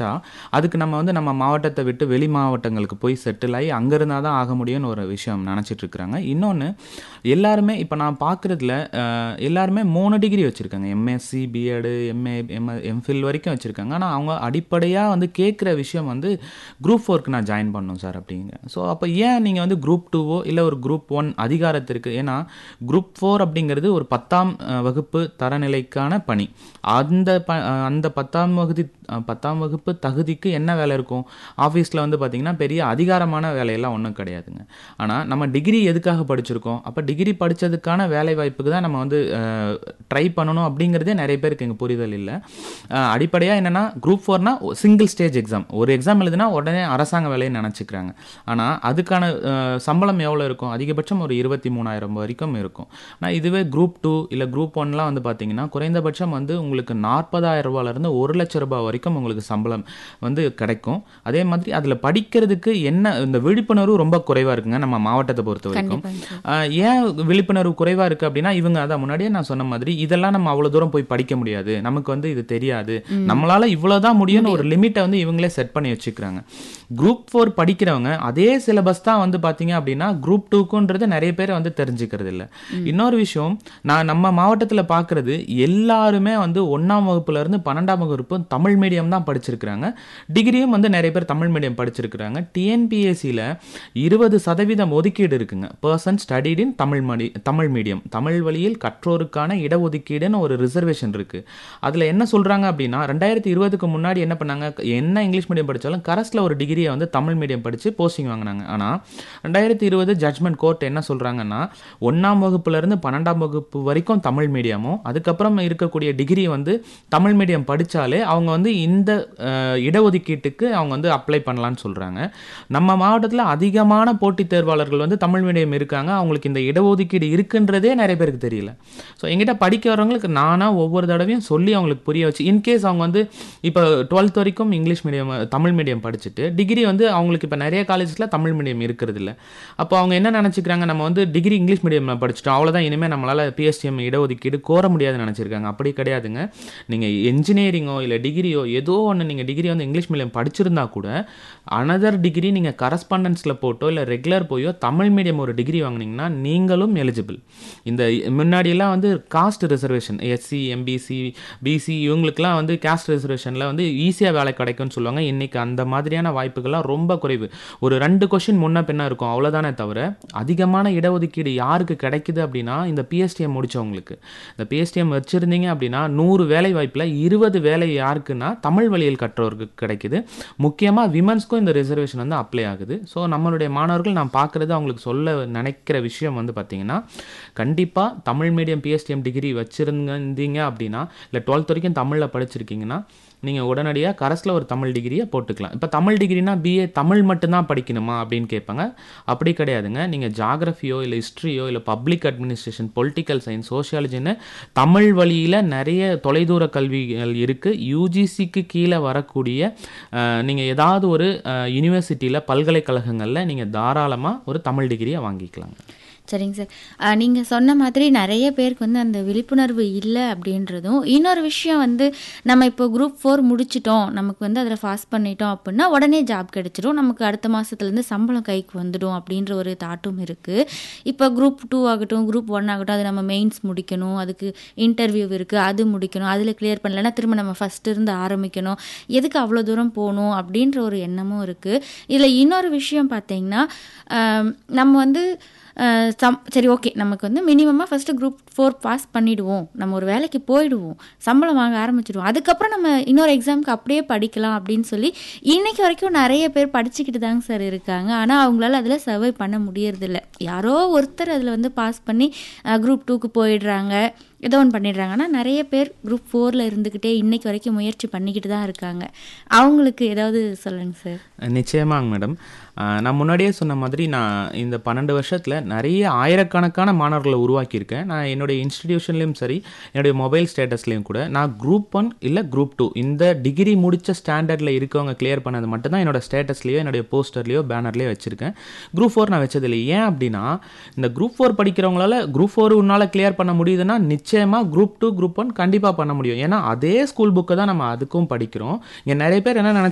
நினச்சா அதுக்கு நம்ம வந்து நம்ம மாவட்டத்தை விட்டு வெளி மாவட்டங்களுக்கு போய் செட்டில் ஆகி அங்கே இருந்தால் தான் ஆக முடியும்னு ஒரு விஷயம் நினச்சிட்டு இருக்கிறாங்க இன்னொன்று எல்லாருமே இப்போ நான் பார்க்குறதுல எல்லாருமே மூணு டிகிரி வச்சுருக்காங்க MSc BEd MA M MPhil வரைக்கும் வச்சுருக்காங்க ஆனால் அவங்க அடிப்படையாக வந்து கேட்குற விஷயம் வந்து குரூப் ஃபோருக்கு நான் ஜாயின் பண்ணணும் சார் அப்படிங்க ஸோ அப்போ ஏன் நீங்கள் வந்து குரூப் டூவோ இல்லை ஒரு குரூப் ஒன் அதிகாரத்திற்கு ஏன்னா குரூப் ஃபோர் அப்படிங்கிறது ஒரு பத்தாம் அஹ், வகுப்பு தரநிலைக்கான பணி அந்த ப அஹ், அந்த பத்தாம் வகுதி அஹ், பத்தாம் வகுப்பு தகுதிக்கு என்ன வேலை இருக்கும் ஆஃபீஸில் வந்து பார்த்திங்கன்னா பெரிய அதிகாரமான வேலையெல்லாம் ஒன்றும் கிடையாதுங்க ஆனால் நம்ம டிகிரி எதுக்காக படிச்சிருக்கோம் அப்போ டிகிரி படித்ததுக்கான வேலை வாய்ப்புக்கு தான் நம்ம வந்து ட்ரை பண்ணணும் அப்படிங்கிறதே நிறைய பேருக்கு எங்கள் புரிதல் இல்லை அடிப்படையாக என்னென்னா குரூப் ஃபோர்னா சிங்கிள் ஸ்டேஜ் எக்ஸாம் ஒரு எக்ஸாம் எழுதுனா உடனே அரசாங்க வேலையை நினச்சிக்கிறாங்க ஆனால் அதுக்கான அஹ், சம்பளம் எவ்வளோ இருக்கும் அதிகபட்சம் ஒரு இருபத்தி மூணாயிரம் வரைக்கும் இருக்கும் ஆனால் இதுவே குரூப் டூ இல்லை குரூப் ஒன்லாம் வந்து பார்த்தீங்கன்னா குறைந்தபட்சம் வந்து உங்களுக்கு நாற்பதாயிரம் ரூபாயிலேருந்து ஒரு லட்ச ரூபாய் வரைக்கும் உங்களுக்கு சம்பளம் வந்து கிடைக்கும் அதே மாதிரி அதில் படிக்கிறதுக்கு என்ன இந்த விழிப்புணர்வு ரொம்ப குறைவாக இருக்குங்க நம்ம மாவட்டத்தை பொறுத்த வரைக்கும் கண்டிப்பாங்க சார் ஆஹ் ஏன் விழிப்புணர்வு குறைவாக இருக்குது அப்படின்னா இவங்க அதான் முன்னாடியே நான் சொன்ன மாதிரி இதெல்லாம் நம்ம அவ்வளோ தூரம் போய் படிக்க முடியாது நமக்கு வந்து இது தெரியாது நம்மளால இவ்வளோதான் முடியும்னு ஒரு லிமிட்டை வந்து இவங்களே செட் பண்ணி வச்சுக்கிறாங்க குரூப் ஃபோர் படிக்கிறவங்க அதே சிலபஸ் தான் வந்து பார்த்தீங்க அப்படின்னா குரூப் டூக்குன்றது நிறைய பேர் வந்து தெரிஞ்சுக்கிறது இல்லை இன்னொரு விஷயம் நான் நம்ம மாவட்டத்தில் பார்க்குறது எல்லாருமே வந்து ஒன்றாம் வகுப்புலேருந்து பன்னெண்டாம் வகுப்பு தமிழ் மீடியம் தான் படிச்சிருக்கிறாங்க டிகிரியும் வந்து நிறைய பேர் தமிழ் மீடியம் படிச்சிருக்கிறாங்க டிஎன்பிஎஸ்சியில் இருபது சதவீதம் ஒதுக்கீடு இருக்குங்க பர்சன் ஸ்டடிட் இன் தமிழ் மடி தமிழ் மீடியம் தமிழ் வழியில் கற்றோருக்கான இடஒதுக்கீடுன்னு ஒரு ரிசர்வேஷன் இருக்குது அதில் என்ன சொல்கிறாங்க அப்படின்னா ரெண்டாயிரத்தி இருபதுக்கு முன்னாடி என்ன பண்ணாங்க என்ன இங்கிலீஷ் மீடியம் படித்தாலும் கரஸில் ஒரு டிகிரியை வந்து தமிழ் மீடியம் படித்து போஸ்டிங் வாங்கினாங்க ஆனால் ரெண்டாயிரத்தி இருபது ஜட்மெண்ட் கோர்ட் என்ன சொல்கிறாங்கன்னா ஒன்றாம் வகுப்புலேருந்து பன்னெண்டாம் வகுப்பு வரைக்கும் தமிழ் மீடியமும் அதுக்கப்புறம் இருக்கக்கூடிய டிகிரி வந்து தமிழ் மீடியம் படித்தாலே அவங்க வந்து இந்த அஹ், இடஒதுக்கீட்டுக்கு அவங்க வந்து அப்ளை பண்ணலான்னு சொல்கிறாங்க நம்ம மாவட்டத்தில் அதிகமான போட்டித் தேர்வாளர்கள் வந்து தமிழ் மீடியம் இருக்காங்க அவங்களுக்கு இந்த இடஒதுக்கீடு இருக்குன்றதே நிறைய பேருக்கு தெரியல ஸோ எங்கிட்ட படிக்க வரவங்களுக்கு நானாக ஒவ்வொரு தடவையும் சொல்லி அவங்களுக்கு புரிய வச்சு இன்கேஸ் அவங்க வந்து இப்போ டுவெல்த் வரைக்கும் இங்கிலீஷ் மீடியம் தமிழ் மீடியம் படிச்சுட்டு டிகிரி வந்து அவங்களுக்கு இப்போ நிறைய காலேஜஸில் தமிழ் மீடியம் இருக்கிறது இல்ல அப்போ அவங்க என்ன நினச்சிக்கிறாங்க நம்ம வந்து டிகிரி இங்கிலீஷ் மீடியமில் படிச்சிட்டோம் அவ்வளோதான் இனிமேல் நம்மளால் பிஎஸ்டிஎம் இடஒதுக்கீடு கோர முடியாதுன்னு நினச்சிருக்காங்க அப்படி கிடையாதுங்க நீங்கள் என்ஜினியரிங்கோ இல்லை டிகிரியோ ஏதோ ஒன்று நீங்கள் டிகிரி வந்து இங்கிலீஷ் மீடியம் படிச்சிருந்தா கூட அனதர் டிகிரி நீங்கள் கரஸ்பாண்டன்ஸில் போட்டோ இல்லை ரெகுலர் போயோ தமிழ் மீடியம் ஒரு டிகிரி வாங்குனீங்கன்னா நீங்களும் எலிஜிபிள் இந்த முன்னாடியெல்லாம் வந்து caste reservation SC MBC BC இவங்களுக்குலாம் வந்து காஸ்ட் ரிசர்வேஷனில் வந்து ஈஸியாக வேலை கிடைக்கும்னு சொல்லுவாங்க இன்றைக்கி அந்த மாதிரியான வாய்ப்புகள்லாம் ரொம்ப குறைவு ஒரு ரெண்டு கொஷின் முன்ன பின்ன இருக்கும் அவ்வளோதானே தவிர அதிகமான இடஒதுக்கீடு யாருக்கு கிடைக்குது அப்படின்னா இந்த பிஎஸ்டிஎம் முடிச்சவங்களுக்கு இந்த பிஎஸ்டிஎம் வச்சுருந்தீங்க அப்படின்னா நூறு வேலை வாய்ப்பில் இருபது வேலை யாருக்குன்னா தமிழ் வழியில் கற்றவருக்கு கிடைக்குது முக்கியமாக விமன்ஸ்க்கும் இந்த ரிசர்வேஷன் வந்து அப்ளை ஆகுது ஸோ நம்மளுடைய மாணவர்கள் நான் பார்க்குறது அவங்களுக்கு சொல்ல நினைக்கிற விஷயம் வந்து பார்த்தீங்கன்னா கண்டிப்பாக தமிழ் மீடியம் பிஎஸ்டிஎம் டிகிரி வச்சுருந்தீங்க அப்படின்னா இல்லை டுவெல்த் வரைக்கும் தமிழில் படிச்சிருக்கீங்கன்னா நீங்கள் உடனடியாக கரஸில் ஒரு தமிழ் டிகிரியை போட்டுக்கலாம் இப்போ தமிழ் டிகிரினா பிஏ தமிழ் மட்டும்தான் படிக்கணுமா அப்படின்னு கேட்பாங்க அப்படி கிடையாதுங்க நீங்கள் ஜாகிரஃபியோ இல்லை ஹிஸ்ட்ரியோ இல்லை பப்ளிக் அட்மினிஸ்ட்ரேஷன் பொலிட்டிக்கல் சயின்ஸ் சோஷியாலஜின்னு தமிழ் வழியில் நிறைய தொலைதூர கல்விகள் இருக்குது யூஜிசிக்கு கீழே வரக்கூடிய நீங்கள் ஏதாவது ஒரு யூனிவர்சிட்டியில் பல்கலைக்கழகங்களில் நீங்கள் தாராளமாக ஒரு தமிழ் டிகிரியை வாங்கிக்கலாங்க சரிங்க சார் நீங்கள் சொன்ன மாதிரி நிறைய பேருக்கு வந்து அந்த விழிப்புணர்வு இல்லை அப்படின்றதும் இன்னொரு விஷயம் வந்து நம்ம இப்போ குரூப் ஃபோர் முடிச்சிட்டோம் நமக்கு வந்து அதில் பாஸ் பண்ணிட்டோம் அப்படின்னா உடனே ஜாப் கிடைச்சிடும் நமக்கு அடுத்த மாதத்துலேருந்து சம்பளம் கைக்கு வந்துடும் அப்படின்ற ஒரு தாட்டும் இருக்குது இப்போ குரூப் டூ ஆகட்டும் குரூப் ஒன் ஆகட்டும் அது நம்ம மெயின்ஸ் முடிக்கணும் அதுக்கு இன்டர்வியூ இருக்குது அது முடிக்கணும் அதில் கிளியர் பண்ணலைன்னா திரும்ப நம்ம ஃபஸ்ட்டு இருந்து ஆரம்பிக்கணும் எதுக்கு அவ்வளோ தூரம் போகணும் அப்படின்ற ஒரு எண்ணமும் இருக்குது இதில் இன்னொரு விஷயம் பார்த்தீங்கன்னா ஆம், நம்ம வந்து அஹ், சம் சரி ஓகே நமக்கு வந்து மினிமமாக ஃபஸ்ட்டு குரூப் ஃபோர் பாஸ் பண்ணிடுவோம் நம்ம ஒரு வேலைக்கு போயிடுவோம் சம்பளம் வாங்க ஆரம்பிச்சிடுவோம் அதுக்கப்புறம் நம்ம இன்னொரு எக்ஸாமுக்கு அப்படியே படிக்கலாம் அப்படின்னு சொல்லி இன்னைக்கு வரைக்கும் நிறைய பேர் படிச்சுக்கிட்டு தாங்க சார் இருக்காங்க ஆனால் அவங்களால அதில் சர்வை பண்ண முடியறதில்ல யாரோ ஒருத்தர் அதில் வந்து பாஸ் பண்ணி குரூப் டூக்கு போயிடுறாங்க ஏதோ ஒன்று பண்ணிடுறாங்க ஆனால் நிறைய பேர் குரூப் ஃபோரில் இருந்துக்கிட்டே இன்னைக்கு வரைக்கும் முயற்சி பண்ணிக்கிட்டு தான் இருக்காங்க அவங்களுக்கு ஏதாவது சொல்லுங்க சார் நிச்சயமாங்க மேடம் ஆஹ் நான் முன்னாடியே சொன்ன மாதிரி நான் இந்த பன்னெண்டு வருஷத்தில் நிறைய ஆயிரக்கணக்கான மாணவர்களை உருவாக்கியிருக்கேன் நான் என்னுடைய இன்ஸ்டிடியூஷன்லேயும் சரி என்னுடைய மொபைல் ஸ்டேட்டஸ்லேயும் கூட நான் குரூப் ஒன் இல்லை குரூப் டூ இந்த டிகிரி முடித்த ஸ்டாண்டர்டில் இருக்கவங்க கிளியர் பண்ணது மட்டும்தான் என்னோட ஸ்டேட்டஸ்லேயோ என்னுடைய போஸ்டர்லேயோ பேனர்லேயோ வச்சுருக்கேன் குரூப் ஃபோர் நான் வச்சதில்லை ஏன் அப்படின்னா இந்த குரூப் ஃபோர் படிக்கிறவங்களால குரூப் ஃபோர் உன்னால் கிளியர் பண்ண முடியுதுன்னா நிச்சயமாக குரூப் டூ குரூப் ஒன் கண்டிப்பாக பண்ண முடியும் ஏன்னா அதே ஸ்கூல் புக்கை தான் நம்ம அதுக்கும் படிக்கிறோம் இங்கே நிறைய பேர் என்ன நினைச்சு